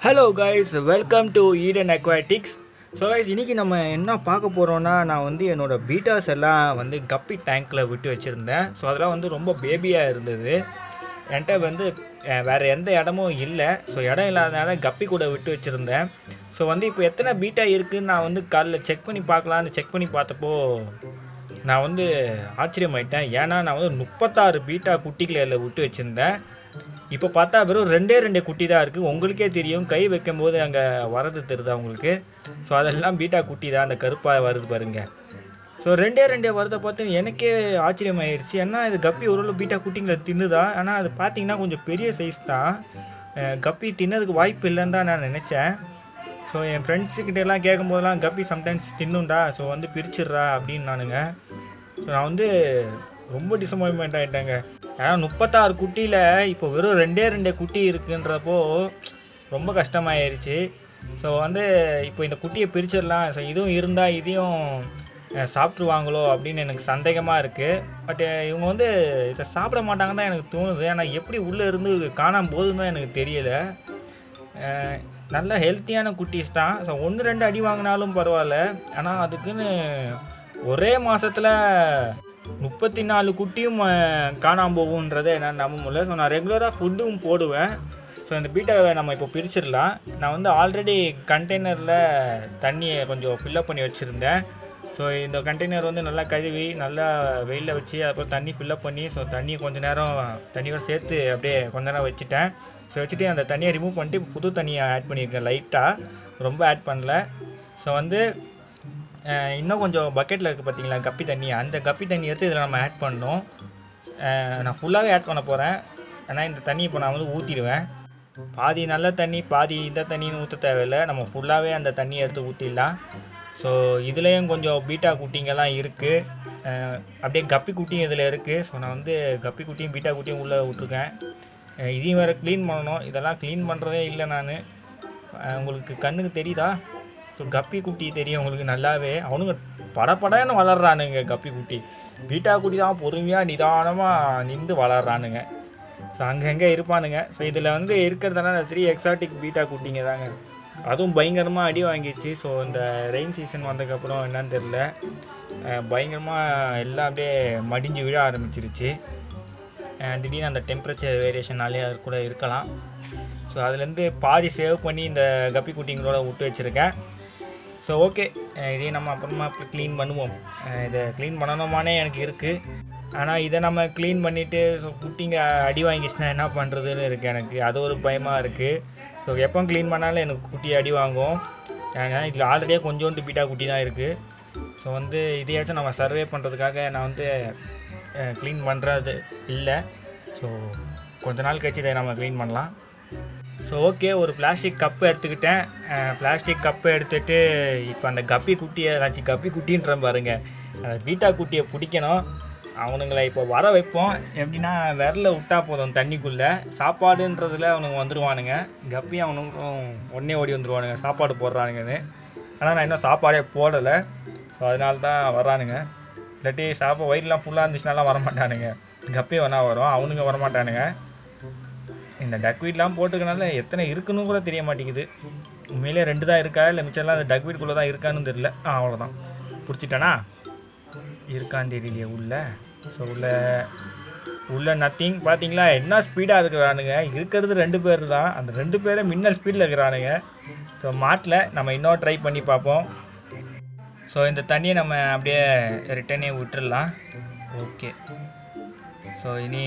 hello guys welcome to Eden aquatics so guys இன்றைக்கி நம்ம என்ன பார்க்க போகிறோன்னா நான் வந்து என்னோடய பீட்டாஸ் எல்லாம் வந்து கப்பி டேங்க்கில் விட்டு வச்சுருந்தேன் ஸோ அதெல்லாம் வந்து ரொம்ப பேபியாக இருந்தது என்கிட்ட வந்து அஹ், வேறு எந்த இடமும் இல்லை ஸோ இடம் இல்லாதனால கப்பி கூட விட்டு வச்சுருந்தேன் ஸோ வந்து இப்போ எத்தனை பீட்டா இருக்குன்னு நான் வந்து காலைல செக் பண்ணி பார்க்கலான்னு செக் பண்ணி பார்த்தப்போ நான் வந்து ஆச்சரியமாயிட்டேன் ஏன்னா நான் வந்து முப்பத்தாறு பீட்டா குட்டிகளை அதில் விட்டு வச்சுருந்தேன் இப்போ பார்த்தா வெறும் ரெண்டே ரெண்டே குட்டி தான் இருக்குது உங்களுக்கே தெரியும் கை வைக்கும்போது அங்கே வரது தெரியுதா உங்களுக்கு ஸோ அதெல்லாம் பீட்டா குட்டி தான் அந்த கருப்பாக வருது பாருங்க ஸோ ரெண்டே ரெண்டே வரதை பார்த்து எனக்கே ஆச்சரியமாயிருச்சு ஏன்னா இது கப்பி ஒரு பீட்டா குட்டிங்களை தின்னுதா ஆனால் அது பார்த்தீங்கன்னா கொஞ்சம் பெரிய சைஸ் தான் அஹ் கப்பி தின்னதுக்கு வாய்ப்பு இல்லைன்னு தான் நான் நினச்சேன் ஸோ என் ஃப்ரெண்ட்ஸுக்கிட்ட எல்லாம் கேட்கும்போதெல்லாம் கப்பி சம்டைம்ஸ் தின்னுண்டா ஸோ வந்து பிரிச்சிடுறா அப்படின்னு நானுங்க ஸோ நான் வந்து ரொம்ப டிசப்பாயின்மெண்ட் ஆகிட்டேங்க ஏன்னா முப்பத்தாறு குட்டியில் இப்போ வெறும் ரெண்டே ரெண்டே குட்டி இருக்குன்றப்போ ரொம்ப கஷ்டமாயிருச்சு ஸோ வந்து இப்போ இந்த குட்டியை பிரிச்சிடலாம் ஸோ இதுவும் இருந்தால் இதையும் அஹ், சாப்பிட்ருவாங்களோ அப்படின்னு எனக்கு சந்தேகமாக இருக்குது பட் இவங்க வந்து இதை சாப்பிட மாட்டாங்கன்னு தான் எனக்கு தோணுது ஆனால் எப்படி உள்ளே இருந்து காணாம போகுதுன்னு தான் எனக்கு தெரியலை அஹ் நல்ல ஹெல்த்தியான குட்டீஸ் தான் ஸோ ஒன்று ரெண்டு அடி வாங்கினாலும் பரவாயில்ல ஆனால் அதுக்குன்னு ஒரே மாதத்தில் முப்பத்தி நாலு குட்டியும் அஹ், காணாம போகுன்றதை என்னால் நம்ப முடியல ஸோ நான் ரெகுலராக ஃபுட்டும் போடுவேன் ஸோ இந்த பீட்டாவை நம்ம இப்போ பிரிச்சிடலாம் நான் வந்து ஆல்ரெடி கண்டெய்னரில் தண்ணியை கொஞ்சம் ஃபில்லப் பண்ணி வச்சுருந்தேன் ஸோ இந்த கண்டெய்னர் வந்து நல்லா கழுவி நல்லா வெயிலில் வச்சு அப்புறம் தண்ணி ஃபில்லப் பண்ணி ஸோ தண்ணி கொஞ்ச நேரம் தண்ணியோட சேர்த்து அப்படியே கொஞ்ச நேரம் வச்சுட்டேன் ஸோ வச்சுட்டு அந்த தண்ணியை ரிமூவ் பண்ணிட்டு புது தண்ணியை ஆட் பண்ணியிருக்கேன் லைட்டாக ரொம்ப ஆட் பண்ணல ஸோ வந்து அஹ், இன்னும் கொஞ்சம் பக்கெட்டில் இருக்குது பார்த்தீங்களா கப்பி தண்ணி அந்த கப்பி தண்ணி எடுத்து இதில் நம்ம ஆட் பண்ணோம் அஹ், நான் ஃபுல்லாகவே ஆட் பண்ண போகிறேன் ஆனால் இந்த தண்ணி இப்போ நான் வந்து ஊற்றிடுவேன் பாதி நல்ல தண்ணி பாதி இந்த தண்ணின்னு ஊற்ற தேவையில்லை நம்ம ஃபுல்லாகவே அந்த தண்ணியை எடுத்து ஊற்றிடலாம் ஸோ இதுலேயும் கொஞ்சம் பீட்டா குட்டிங்கெல்லாம் இருக்குது அப்படியே கப்பி குட்டியும் இதில் இருக்குது ஸோ நான் வந்து கப்பி குட்டியும் பீட்டா குட்டியும் உள்ளே விட்ருக்கேன் அஹ் இதையும் வேறு க்ளீன் பண்ணணும் இதெல்லாம் க்ளீன் பண்ணுறதே இல்லை நான் உங்களுக்கு கண்ணுக்கு தெரியுதா ஸோ கப்பி குட்டி தெரியும் உங்களுக்கு நல்லாவே அவனுங்க படபடன்னு வளர்றானுங்க கப்பி குட்டி பீட்டா குட்டி தான் பொறுமையாக நிதானமாக நின்று வளர்றானுங்க ஸோ அங்கங்கே இருப்பானுங்க ஸோ இதில் வந்து இருக்கிறதுனால த்ரீ எக்ஸாட்டிக் பீட்டா குட்டிங்க தாங்க அதுவும் பயங்கரமாக அடி வாங்கிடுச்சு ஸோ இந்த ரெயின் சீசன் வந்ததுக்கப்புறம் என்னன்னு தெரில பயங்கரமாக எல்லாம் அப்படியே மடிஞ்சு விழ ஆரம்பிச்சிருச்சு அஹ் திடீர்னு அந்த டெம்பரேச்சர் வேரியேஷனாலே அது கூட இருக்கலாம் ஸோ அதுலேருந்து பாதி சேவ் பண்ணி இந்த கப்பி குட்டிங்களோட விட்டு வச்சுருக்கேன் ஸோ ஓகே இதையும் நம்ம அப்புறமா க்ளீன் பண்ணுவோம் அஹ் இதை க்ளீன் பண்ணணுமானே எனக்கு இருக்குது ஆனால் இதை நம்ம க்ளீன் பண்ணிவிட்டு ஸோ குட்டிங்க அடி வாங்கிச்சுன்னா என்ன பண்ணுறதுன்னு இருக்குது எனக்கு அது ஒரு பயமாக இருக்குது ஸோ எப்போ க்ளீன் பண்ணாலும் எனக்கு குட்டி அடி வாங்கும் ஏன்னா இதில் ஆல்ரெடியே கொஞ்சோண்டு பீட்டா குட்டி தான் இருக்குது ஸோ வந்து இதையாச்சும் நம்ம சர்வே பண்ணுறதுக்காக நான் வந்து க்ளீன் பண்ணுறது இல்லை ஸோ கொஞ்ச நாள் கழிச்சு இதை நம்ம க்ளீன் பண்ணலாம் ஸோ ஓகே ஒரு பிளாஸ்டிக் கப்பு எடுத்துக்கிட்டேன் பிளாஸ்டிக் கப்பு எடுத்துகிட்டு இப்போ அந்த கப்பி குட்டியை ஏதாச்சும் கப்பி குட்டின்ற பாருங்க அந்த பீட்டா குட்டியை பிடிக்கணும் அவனுங்களை இப்போ வர வைப்போம் எப்படின்னா விரல விட்டா போதும் தண்ணிக்குள்ளே சாப்பாடுன்றதுல அவனுங்க வந்துடுவானுங்க கப்பி அவனுங்களும் உடனே ஓடி வந்துடுவானுங்க சாப்பாடு போடுறானுங்கன்னு ஆனால் நான் இன்னும் சாப்பாடே போடலை ஸோ அதனால தான் வரானுங்க இல்லாட்டி சாப்பாடு வயிறுலாம் ஃபுல்லாக இருந்துச்சுனாலாம் வரமாட்டானுங்க கப்பி வேணா வரும் அவனுங்க வரமாட்டானுங்க இந்த டக்வீட்லாம் போட்டுக்கனால எத்தனை இருக்குன்னு கூட தெரிய மாட்டேங்குது உண்மையிலே ரெண்டு தான் இருக்கா இல்லை மிச்சம்லாம் அந்த டக்வீட்குள்ளே தான் இருக்கான்னு தெரியல ஆ அவ்வளோதான் பிடிச்சிட்டானா இருக்கான்னு தெரியலையே உள்ள ஸோ உள்ள உள்ள நத்திங் பார்த்தீங்களா என்ன ஸ்பீடாக இருக்கிறானுங்க இருக்கிறது ரெண்டு பேர் தான் அந்த ரெண்டு பேரும் மின்னல் ஸ்பீடில் இருக்கிறானுங்க ஸோ மாட்டில் நம்ம இன்னும் ட்ரை பண்ணி பார்ப்போம் ஸோ இந்த தண்ணியை நம்ம அப்படியே ரிட்டனே விட்டுறலாம் ஓகே ஸோ இனி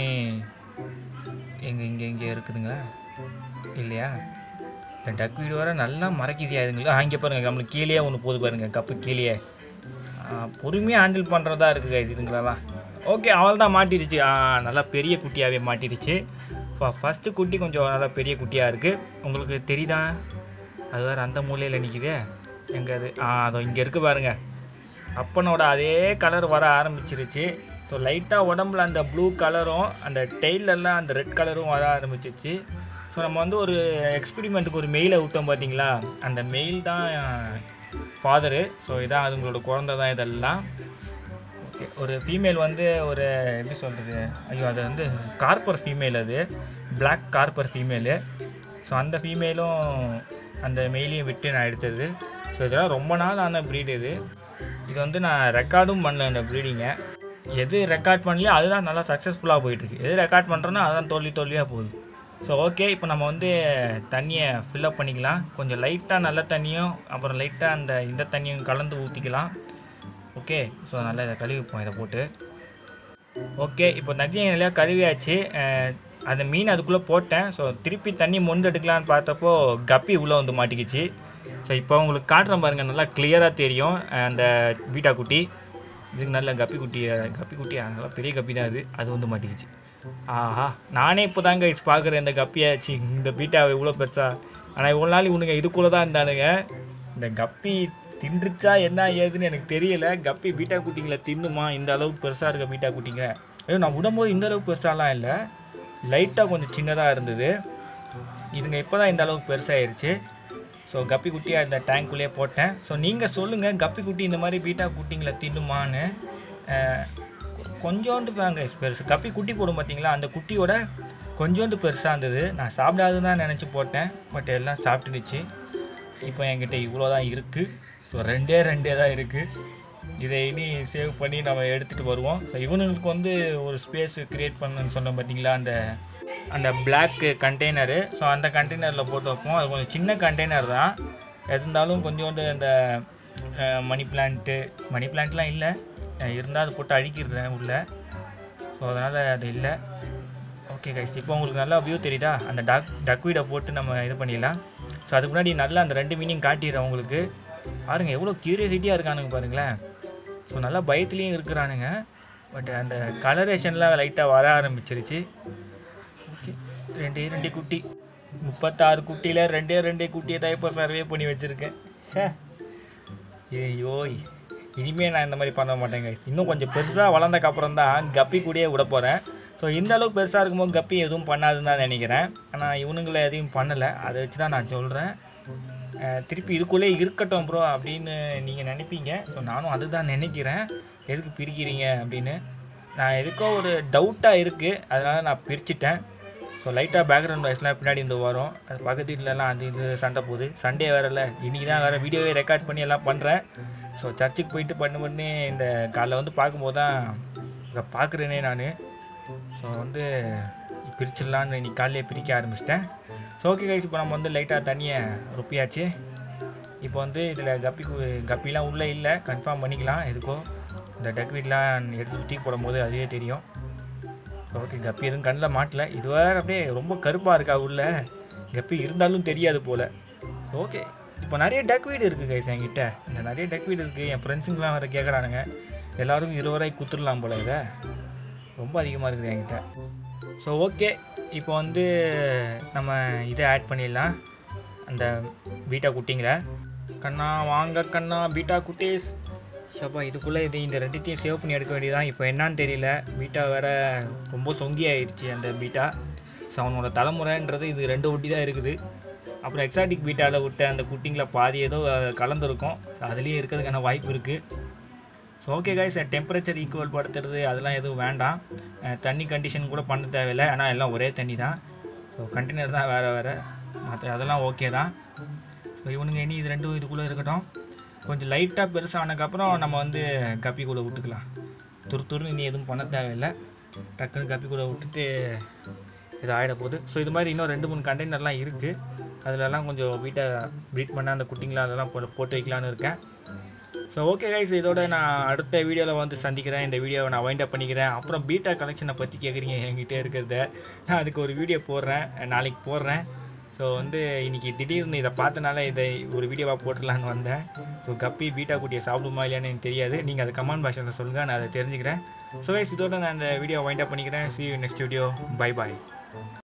எங்கே இங்கே இங்கே இருக்குதுங்களா இல்லையா இந்த டக் வீடு வர நல்லா மறைக்குதியா இதுங்களா இங்கே பாருங்கள் நம்மளுக்கு கீழே ஒன்று போகுது பாருங்க கப்பு கீழே பொறுமையாக ஹேண்டில் பண்ணுறதா இருக்குது guys இதுங்களெல்லாம் ஓகே அவள் தான் மாட்டிருச்சு ஆ, நல்லா பெரிய குட்டியாகவே மாட்டிருச்சு ஃபஸ்ட்டு குட்டி கொஞ்சம் நல்லா பெரிய குட்டியாக இருக்குது உங்களுக்கு தெரியுதா அது வேறு அந்த மூலையில் நிற்கிதே எங்கே அது ஆ அதோ இங்கே இருக்குது பாருங்க அப்பனோட அதே கலர் வர ஆரம்பிச்சிருச்சு ஸோ லைட்டாக உடம்புல அந்த ப்ளூ கலரும் அந்த டெய்லெல்லாம் அந்த ரெட் கலரும் வர ஆரம்பிச்சிருச்சு ஸோ நம்ம வந்து ஒரு எக்ஸ்பெரிமெண்ட்டுக்கு ஒரு மெயிலை விட்டோம் பார்த்தீங்களா அந்த மெயில் தான் ஃபாதரு ஸோ இதான் அதுங்களோட குழந்தை தான் இதெல்லாம் ஓகே ஒரு ஃபீமேல் வந்து ஒரு எப்படி சொல்கிறது ஐயோ அது வந்து கார்பர் ஃபீமேல் அது Black கார்பர் ஃபீமேலு ஸோ அந்த ஃபீமேலும் அந்த மெயிலையும் விட்டு நான் எடுத்தது ஸோ இதெல்லாம் ரொம்ப நாள் ஆன ப்ரீடு இது இது வந்து நான் ரெக்கார்டும் பண்ணல இந்த ப்ரீடிங்கை எது ரெக்கார்ட் பண்ணலையோ அதுதான் நல்லா சக்ஸஸ்ஃபுல்லாக போயிட்டுருக்கு எது ரெக்கார்ட் பண்ணுறோன்னா அதுதான் தோல்வி தோல்வியாக போகுது ஸோ ஓகே இப்போ நம்ம வந்து தண்ணியை ஃபில்லப் பண்ணிக்கலாம் கொஞ்சம் லைட்டாக நல்ல தண்ணியும் அப்புறம் லைட்டாக அந்த இந்த தண்ணியும் கலந்து ஊற்றிக்கலாம் ஓகே ஸோ நல்லா இதை கழுவிப்போம் இதை போட்டு ஓகே இப்போ தண்ணியை நல்லா கழுவியாச்சு அஹ், அந்த மீன் அதுக்குள்ளே போட்டேன் ஸோ திருப்பி தண்ணி மொண்டு எடுக்கலான்னு பார்த்தப்போ கப்பி உள்ளே வந்து மாட்டிக்கிச்சு ஸோ இப்போ உங்களுக்கு காட்டுறேன் பாருங்கள் நல்லா கிளியராக தெரியும் அஹ், அந்த பீட்டா குட்டி இதுக்கு நல்ல கப்பி குட்டி அஹ், கப்பி குட்டி அஹ், நல்லா பெரிய கப்பி தான் அது அது வந்து மாட்டிக்கிச்சு ஆஹா நானே இப்போ தாங்க பார்க்குறேன் இந்த கப்பியாச்சு இந்த பீட்டாவை இவ்வளோ பெருசா ஆனால் இவ்வளோ நாள் இவனுங்க இதுக்குள்ளே தான் இருந்தானுங்க இந்த கப்பி தின்றுச்சா என்ன ஏதுன்னு எனக்கு தெரியல கப்பி பீட்டா குட்டிங்களை தின்னுமா இந்த அளவுக்கு பெருசாக இருக்க பீட்டா குட்டிங்க ஐயோ நான் விடும்போது இந்த அளவுக்கு பெருசாலாம் இல்லை லைட்டாக கொஞ்சம் சின்னதாக இருந்தது இதுங்க இப்போ தான் இந்த அளவுக்கு பெருசாகிருச்சு ஸோ கப்பி குட்டியாக இந்த டேங்க்குள்ளேயே போட்டேன் ஸோ நீங்கள் சொல்லுங்கள் கப்பி குட்டி இந்த மாதிரி பீட்டா குட்டிங்களை தின்னுமான்னு அஹ், கொ- கொஞ்சோண்டு தாங்க பெருசு கப்பி குட்டி போடும் பார்த்தீங்களா அந்த குட்டியோட கொஞ்சோண்டு பெருசாக இருந்தது நான் சாப்பிடாதுன்னு தான் நினச்சி போட்டேன் பட் எல்லாம் சாப்பிட்டுடுச்சு இப்போ என்கிட்ட இவ்வளோ தான் இருக்குது ஸோ ரெண்டே ரெண்டே தான் இருக்குது இதை இனி சேவ் பண்ணி நம்ம எடுத்துகிட்டு வருவோம் ஸோ இவனுங்களுக்கு வந்து ஒரு ஸ்பேஸ் க்ரியேட் பண்ணணும்னு சொன்னோம் பார்த்தீங்களா அந்த அந்த பிளாக் கண்டெய்னரு ஸோ அந்த கண்டெய்னரில் போட்டு வைப்போம் அது கொஞ்சம் சின்ன கண்டெய்னர் தான் எது இருந்தாலும் கொஞ்சோண்டு அந்த மணி பிளான்ட்டு மணி பிளான்ட்லாம் இல்லை இருந்தால் அது போட்டு அழிக்கிடுறேன் உள்ளே ஸோ அதனால் அது இல்லை ஓகே கைஸ் இப்போ உங்களுக்கு நல்லா வியூ தெரியுதா அந்த டக் டக்வீடை போட்டு நம்ம இது பண்ணிடலாம் ஸோ அதுக்கு முன்னாடி நல்லா அந்த ரெண்டு மீனிங் காட்டிடுறேன் உங்களுக்கு பாருங்க எவ்வளோ க்யூரியாசிட்டியாக இருக்கானுங்க பாருங்களேன் ஸோ நல்லா பயத்துலேயும் இருக்கிறானுங்க பட் அந்த கலரேஷன்லாம் லைட்டாக வர ஆரம்பிச்சிருச்சு ஓகே ரெண்டே ரெண்டே குட்டி முப்பத்தாறு குட்டியில் ரெண்டே ரெண்டே குட்டியை தான் இப்போ சர்வே பண்ணி வச்சுருக்கேன் ச்சே ஐயோ இனிமேல் நான் இந்த மாதிரி பண்ண மாட்டேங்க இன்னும் கொஞ்சம் பெருசாக வளர்ந்தக்கப்புறம் தான் கப்பி கூடயே விட போகிறேன் ஸோ இந்த அளவுக்கு பெருசாக இருக்கும்போது கப்பி எதுவும் பண்ணாதுன்னு தான் நினைக்கிறேன் ஆனால் இவனுங்களை எதையும் பண்ணலை அதை வச்சு தான் நான் சொல்கிறேன் திருப்பி இதுக்குள்ளே இருக்கட்டும் ப்ரோ அப்படின்னு நீங்கள் நினைப்பீங்க ஸோ நானும் அதுதான் நினைக்கிறேன் எதுக்கு பிரிக்கிறீங்க அப்படின்னு நான் எதுக்கோ ஒரு டவுட்டாக இருக்குது அதனால் நான் பிரிச்சுட்டேன் ஸோ லைட்டாக பேக்ரவுண்ட் வாய்ஸ்லாம் பின்னாடி இருந்து வரும் அது பக்கத்து வீட்டிலலாம் அது இது சண்டை போகுது சண்டே வேறல இன்றைக்கி தான் வேறு வீடியோவே ரெக்கார்ட் பண்ணி எல்லாம் பண்ணுறேன் ஸோ சர்ச்சுக்கு போயிட்டு பண்ணு பண்ணி இந்த காலைல வந்து பார்க்கும்போது தான் இதை பார்க்குறேனே நான் ஸோ வந்து பிரிச்சிடலான்னு இன்னைக்கு காலையிலே பிரிக்க ஆரம்பிச்சிட்டேன் ஸோ ஓகே கைஸ் இப்போ நம்ம வந்து லைட்டாக தண்ணியை ரொப்பியாச்சு இப்போ வந்து இதில் கப்பி கு- கப்பிலாம் உள்ளே இல்லை கன்ஃபார்ம் பண்ணிக்கலாம் எதுக்கோ இந்த டக்வீட்லாம் எடுத்து தூக்கி போடும்போது அதுவே தெரியும் ஓகே கப்பி எதுவும் கண்ணில் மாட்டல இது வேறு அப்படியே ரொம்ப கருப்பாக இருக்கா உள்ள கப்பி இருந்தாலும் தெரியாது போல் ஓகே இப்போ நிறைய டக் வீடு இருக்குது கைஸ் என்கிட்ட இந்த நிறைய டக் வீடு இருக்குது என் ஃப்ரெண்ட்ஸுங்களாம் வேறு கேட்குறானுங்க எல்லாருக்கும் இருபது ரூபாய்க்கு குத்துடலாம் போல இதை ரொம்ப அதிகமாக இருக்குது என்கிட்ட ஸோ ஓகே இப்போ வந்து நம்ம இதை ஆட் பண்ணிடலாம் அந்த பீட்டா குட்டிங்களை கண்ணா வாங்க கண்ணா பீட்டா குட்டீஸ் ஷப்பா இதுக்குள்ளே இது இந்த ரெண்டுத்தையும் சேவ் பண்ணி எடுக்க வேண்டியதான் இப்போ என்னன்னு தெரியல பீட்டா வேற ரொம்ப சொங்கி ஆயிடுச்சு அந்த பீட்டா ஸோ அவனோட தலைமுறைன்றது இது ரெண்டு ஒட்டி தான் இருக்குது அப்புறம் எக்ஸாட்டிக் பீட்டாவில் விட்ட அந்த குட்டிங்களை பாதி ஏதோ அஹ், கலந்துருக்கும் ஸோ அதுலேயே இருக்கிறதுக்கான வாய்ப்பு இருக்குது so okay guys temperature equal படுத்துறது அதெல்லாம் எதுவும் வேண்டாம் அஹ், தண்ணி கண்டிஷன் கூட பண்ண தேவையில்லை ஆனால் எல்லாம் ஒரே தண்ணி தான் ஸோ கண்டெய்னர் தான் வேறு வேறு மற்ற அதெல்லாம் ஓகே தான் ஸோ இவனுங்க இனி இது ரெண்டும் இதுக்குள்ளே இருக்கட்டும் கொஞ்சம் லைட்டாக பெருசானதுக்கப்புறம் நம்ம வந்து கப்பி கூட விட்டுக்கலாம் துரு துருன்னு இனி எதுவும் பண்ண தேவையில்லை டக்குன்னு கப்பி கூட விட்டுட்டு இது ஆகிட போகுது ஸோ இது மாதிரி இன்னும் ரெண்டு மூணு கண்டெய்னர்லாம் இருக்குது அதிலலாம் கொஞ்சம் வீட்டை ப்ரீட் பண்ண அந்த குட்டிங்களா அதெல்லாம் போட்டு போட்டு வைக்கலான்னு இருக்கேன் ஸோ ஓகே கைஸ் இதோட நான் அடுத்த வீடியோவில் வந்து சந்திக்கிறேன் இந்த வீடியோவை நான் வைண்ட் அப் பண்ணிக்கிறேன் அப்புறம் பீட்டா கலெக்ஷனை பற்றி கேட்குறீங்க என்கிட்ட இருக்கிறத நான் அதுக்கு ஒரு வீடியோ போடுறேன் நாளைக்கு போடுறேன் ஸோ வந்து இன்னைக்கு திடீர்னு இதை பார்த்தனால இதை ஒரு வீடியோவாக போட்டுடலான்னு வந்தேன் ஸோ கப்பி பீட்டா குட்டியை சாப்பிடுமா இல்லையான்னு எனக்கு தெரியாது நீங்கள் அதை கமெண்ட் பாக்ஸில் சொல்லுங்கள் நான் அதை தெரிஞ்சுக்கிறேன் ஸோ கைஸ் இதோட நான் இந்த வீடியோ வைண்ட் அப் பண்ணிக்கிறேன் சி நெக்ஸ்ட் வீடியோ பை பாய்